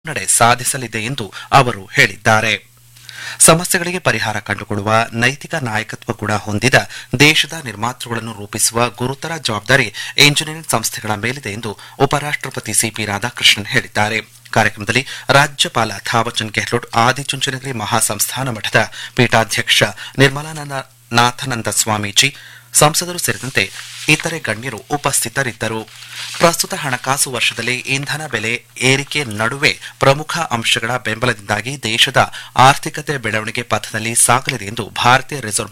ಮುನ್ನಡೆ ಸಾಧಿಸಲಿದೆ ಎಂದು ಅವರು ಹೇಳಿದ್ದಾರೆ ಸಮಸ್ಯೆಗಳಿಗೆ ಪರಿಹಾರ ಕಂಡುಕೊಳ್ಳುವ ನೈತಿಕ ನಾಯಕತ್ವ ಗುಣ ಹೊಂದಿದ ದೇಶದ ನಿರ್ಮಾತೃಗಳನ್ನು ರೂಪಿಸುವ ಗುರುತರ ಜವಾಬ್ದಾರಿ ಎಂಜಿನಿಯರಿಂಗ್ ಸಂಸ್ಥೆಗಳ ಮೇಲಿದೆ ಎಂದು ಉಪರಾಷ್ಟಪತಿ ಸಿಪಿ ರಾಧಾಕೃಷ್ಣನ್ ಹೇಳಿದ್ದಾರೆ ಕಾರ್ಯಕ್ರಮದಲ್ಲಿ ರಾಜ್ಯಪಾಲ ಥಾವರ್ಚಂದ್ ಗೆಹ್ಲೋಟ್ ಆದಿಚುಂಚನಗಿರಿ ಮಹಾಸಂಸ್ಥಾನ ಮಠದ ಪೀಠಾಧ್ಯಕ್ಷ ನಿರ್ಮಲಾನಂದ ನಾಥಾನಂದ ಸ್ವಾಮೀಜಿ ಸಂಸದರು ಸೇರಿದಂತೆ ಇತರೆ ಗಣ್ಯರು ಉಪಸ್ಥಿತರಿದ್ದರು ಪ್ರಸ್ತುತ ಹಣಕಾಸು ವರ್ಷದಲ್ಲಿ ಇಂಧನ ಬೆಲೆ ಏರಿಕೆ ನಡುವೆ ಪ್ರಮುಖ ಅಂಶಗಳ ಬೆಂಬಲದಿಂದಾಗಿ ದೇಶದ ಆರ್ಥಿಕತೆ ಬೆಳವಣಿಗೆ ಪಥದಲ್ಲಿ ಸಾಗಲಿದೆ ಎಂದು ಭಾರತೀಯ ರಿಸರ್ವ್